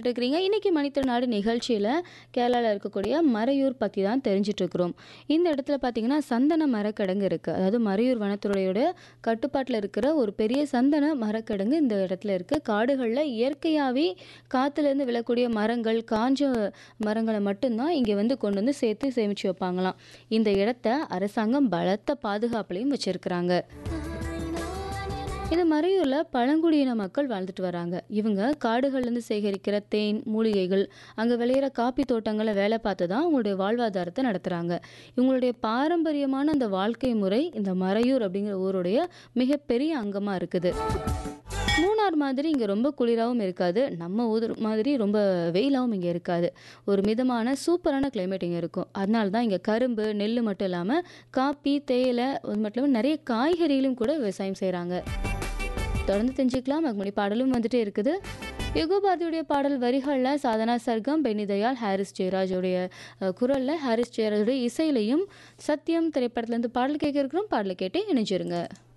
கேட்டுட்டு இருக்கிறீங்க இன்னைக்கு மணித்திருநாடு நிகழ்ச்சியில் கேரளாவில் இருக்கக்கூடிய மறையூர் பற்றி தான் தெரிஞ்சிட்டு இருக்கிறோம் இந்த இடத்துல பார்த்தீங்கன்னா சந்தன மரக்கிடங்கு இருக்குது அதாவது மறையூர் வனத்துறையோட கட்டுப்பாட்டில் இருக்கிற ஒரு பெரிய சந்தன மரக்கிடங்கு இந்த இடத்துல இருக்குது காடுகளில் இயற்கையாகவே காற்றுலேருந்து விழக்கூடிய மரங்கள் காஞ்ச மரங்களை மட்டும்தான் இங்கே வந்து கொண்டு வந்து சேர்த்து சேமித்து வைப்பாங்களாம் இந்த இடத்த அரசாங்கம் பலத்த பாதுகாப்புலையும் வச்சுருக்கிறாங்க இது மறையூரில் பழங்குடியின மக்கள் வாழ்ந்துட்டு வராங்க இவங்க காடுகள்லேருந்து சேகரிக்கிற தேன் மூலிகைகள் அங்கே விளையிற காப்பி தோட்டங்களை வேலை பார்த்து தான் அவங்களுடைய வாழ்வாதாரத்தை நடத்துகிறாங்க இவங்களுடைய பாரம்பரியமான அந்த வாழ்க்கை முறை இந்த மறையூர் அப்படிங்கிற ஊருடைய மிகப்பெரிய அங்கமாக இருக்குது மூணார் மாதிரி இங்கே ரொம்ப குளிராகவும் இருக்காது நம்ம ஊர் மாதிரி ரொம்ப வெயிலாகவும் இங்கே இருக்காது ஒரு மிதமான சூப்பரான கிளைமேட் இங்கே இருக்கும் அதனால தான் இங்கே கரும்பு நெல் மட்டும் இல்லாமல் காப்பி தேயிலை அது மட்டும் இல்லாமல் நிறைய காய்கறிகளும் கூட விவசாயம் செய்கிறாங்க தொடர்ந்து தெரிஞ்சுக்கலாம் அதுக்கு முன்னாடி பாடலும் வந்துட்டே இருக்குது யுகபாரதியுடைய பாடல் வரிகளில் சாதனா சர்க்கம் பென்னி தயாள் ஹாரிஸ் ஜெயராஜோடைய அஹ், குரல்ல ஹாரிஸ் ஜெயராஜோடைய இசையிலையும் சத்தியம் திரைப்படத்துலேருந்து பாடல் கேட்க இருக்கிறோம் பாடலை கேட்டு இணைஞ்சிருங்க